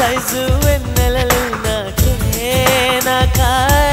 size వెన్నెలలు నాకే నాకా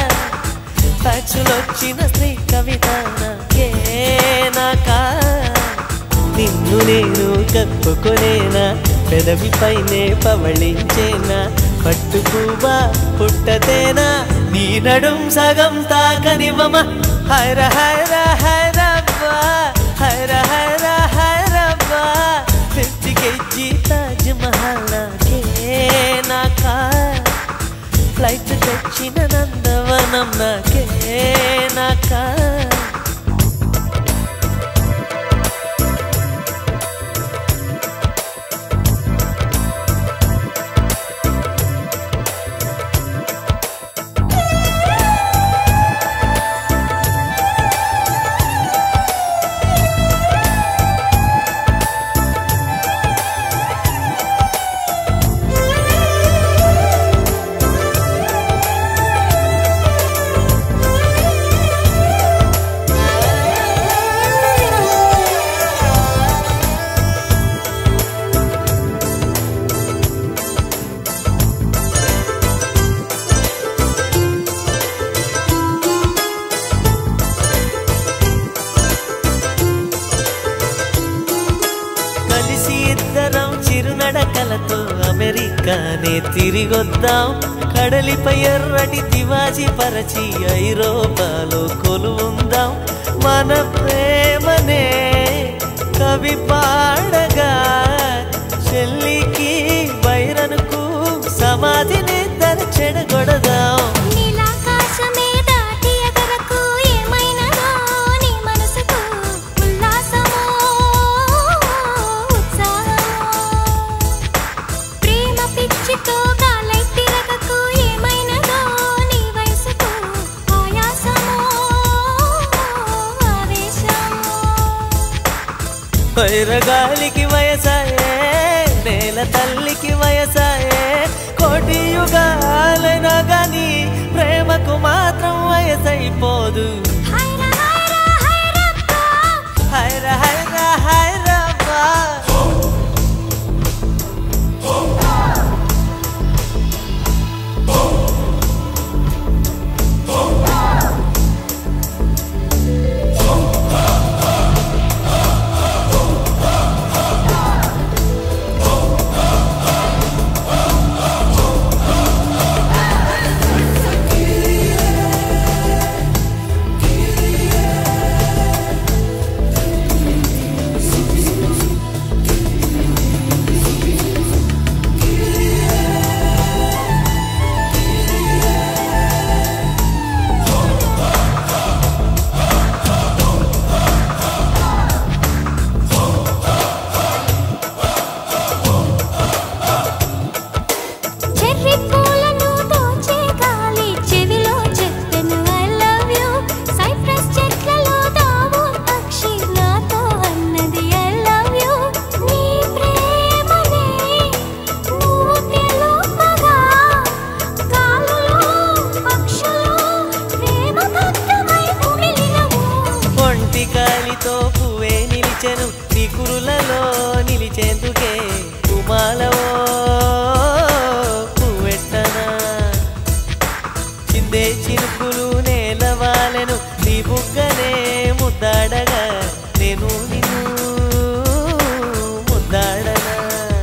వచ్చిన స్త్రీ కవిత నాకే నాకా నిన్ను నేను కప్పుకొనేనా పెదవిపైనే పవళించేనా పట్టు పువ్వా పుట్టతేనా నీ నడుం సగం తాకనివ్వమా హైర హైర హైరబ్బా హైర హైర హైరబ్బా ఫిఫ్టీ కేజీ తాజ్ మహల్ నాకే నాకా ఫ్లైట్ తెచ్చిన నందవనం నాకే నాకా కలిసి ఇద్దరం చిరునడకలతో అమెరికానే తిరిగొద్దాం కడలిపై ఎర్రటి తివాజీ పరచి ఐరోపాలో కొలువుందాం మన ప్రేమనే కవి పాడగా చెల్లికి వైరనుకు సమాధిని దరి చెడగొడదాం నీలాకాశమే దాటి ఎగరకు ఏమైనదో నీ మనసుకు ఉల్లాసమో ఉత్సాహమో ప్రేమ పిచ్చితో కాలై తిరగకు ఏమైనదో నీ వయసుకు ఆయాసమో ఆవేశమో వైరగాలికి వయసాయే నేల తల్లికి వయసాయే కోటి యుగాలైనా గాని ప్రేమకు మాత్రం వయసైపోదు హైర హైర హైరప్పా హైర హైర హైరబ్బా చెర్రీ పూలను దోచే గాలి చెవిలో చెప్పెను ఐ లవ్ యు సైప్రస్ చెట్లలో దావు పక్షి నాతో అన్నది ఐ లవ్ యు నీ ప్రేమనే నువ్వు తెలుపగా గాలులో పక్షులు ప్రేమ భక్తమై కుమిలినవు ఒంటి గాలితో పువ్వే నిలిచెను నీ కురులలో నిలిచేందుకే కుమాలవో పువ్వెట్టనా చిందే చినుకులు నేలవాలెను నీ బుగ్గనే ముద్దాడగా నేను నిన్ను ముద్దాడనా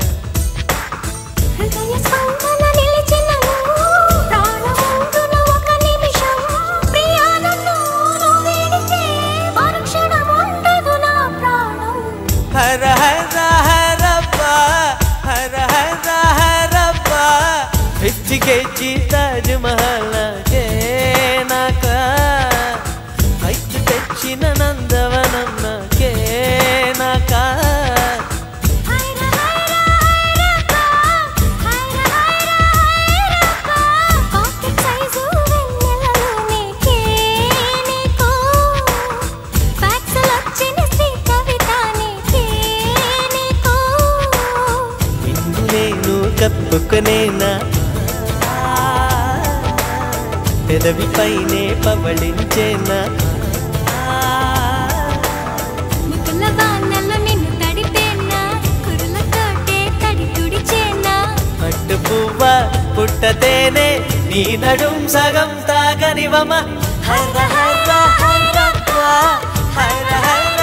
హృదయ స్పందన నిలిచినను ప్రాణముందున ఒక నిమిషం ప్రియా నన్ను నువ్వు వీడితే మరుక్షణం ఉండదు నా ప్రాణం హర హర హరబ్బా హర హర హరబ్బా ఫిఫ్టీ కేజీ తాజ్ మహల్ నాకే నాకా హైట్ తెచ్చిన నందవనం నాకే నాకా హైర హైర హైరప్పా హైర హైర హైరప్పా పాకెట్ సైజు వెన్నెలలో నీకే నీకు ఫ్యాక్సులు వచ్చిన శ్రీ కవిత నీకే నీకు నిన్ను నేను కప్పుకొనేనా పెదవిపైనే పవళించేనా ముకుల వానలో నిన్ను తడిపేనా కురులతోటే తడి తుడిచేనా పట్టు పువ్వా పుట్టతేనే నీ నడుం సగం తాగనివమ హర హర హరప్ప హర హర